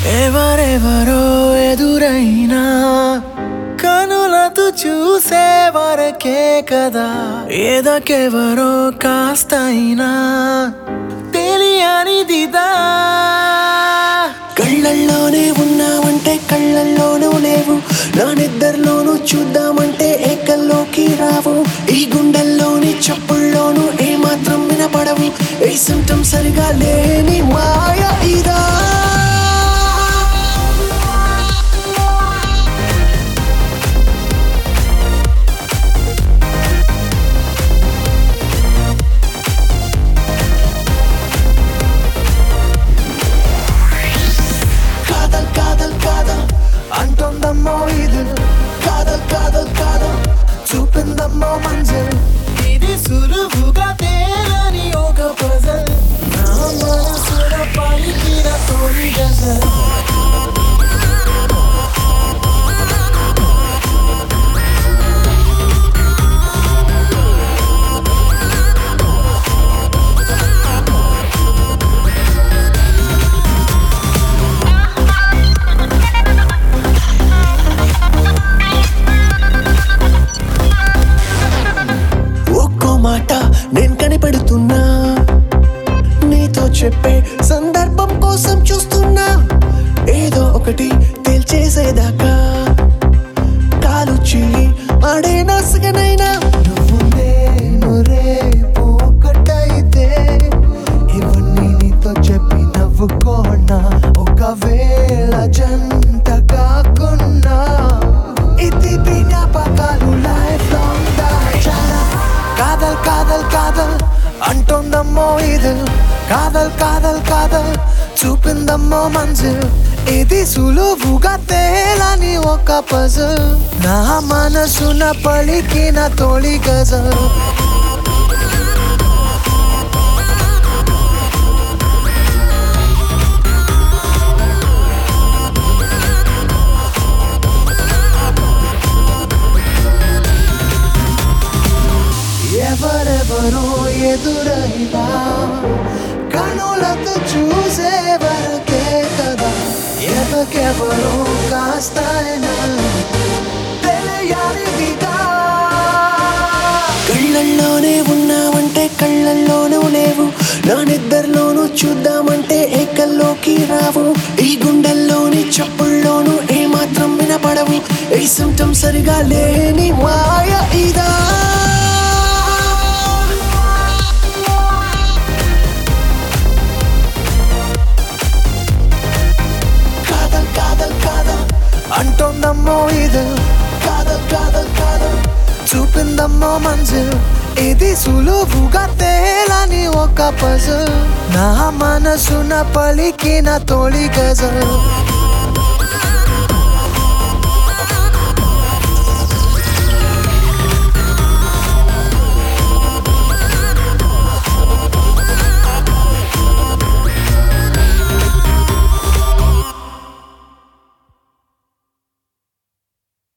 ఎవరెవరో ఎదురైనా కనులతో చూసే వరకే కదా ఏదకెవరో కాస్తైనా తెలియనిదిదా కళ్ళల్లోనే ఉన్నావంటే కళ్ళల్లోనూ లేవు నా నిద్రలోనూ చూద్దామంటే ఏకల్లోకి రావు ఈ గుండెల్లోని చప్పుల్లోనూ ఏమాత్రం వినపడవు ఏ సిమ్టమ్ సరిగా లేని మాయ ఇదా కాదల్ కాదల్ కాదల్ అంటుందమ్మో ఇది కాదల్ కాదల్ కాదల్ చూపిందమ్మో మంజిల్ ఇది సులువుగా తేలని ఒక పజల్ నా మనసుల పలికిన తొలి గజల్ ఒక్కో మాట నేను కనిపెడుతున్నా నీతో చెప్పే సందర్భం కోసం చూస్తున్నా ఏదో ఒకటి తేల్చేసేదాకా కాలు చెయ్యి ఆడే నసగనైనా నువ్వు నేను రేపు ఒక్కటైతే ఇవన్నీ నీతో చెప్పి నవ్వుకోనా ఒకవేళ జంట కాకున్నా ఇది జ్ఞాపకాలు లైఫ్ లాంగ్ దాచాలా కాదల్ కాదల్ కాదల్ అంటుందమ్మో ఇది కాదల్ కాదల్ కాదల్ చూపిందమ్మో మంజిల్ ఇది సులువుగా తేలని ఒక పజల్ నా మనసున పలికిన తొలి గజల్ ఎవరెవరో ఎదురైనా కనులతో చూసే వరకే కదా ఎదకెవరో కాస్తైనా తెలియనిదిగా కళ్ళల్లోనే ఉన్నావంటే కళ్ళల్లోనూ లేవు నా నిద్రలోనూ చూద్దామంటే ఏకల్లోకి రావు ఈ గుండెల్లోని చప్పుల్లోనూ ఏమాత్రం వినపడవు ఏ సిమ్టమ్ సరిగా లేని మాయ ఇదా కాదల్ కాదల్ కాదల్ అంటుందమ్మో ఇది కాదల్ కాదల్ కాదల్ చూపిందమ్మో మంజిల్ ఇది సులువుగా తేలని ఒక పజల్ నా మనసున పలికిన తొలి గజల్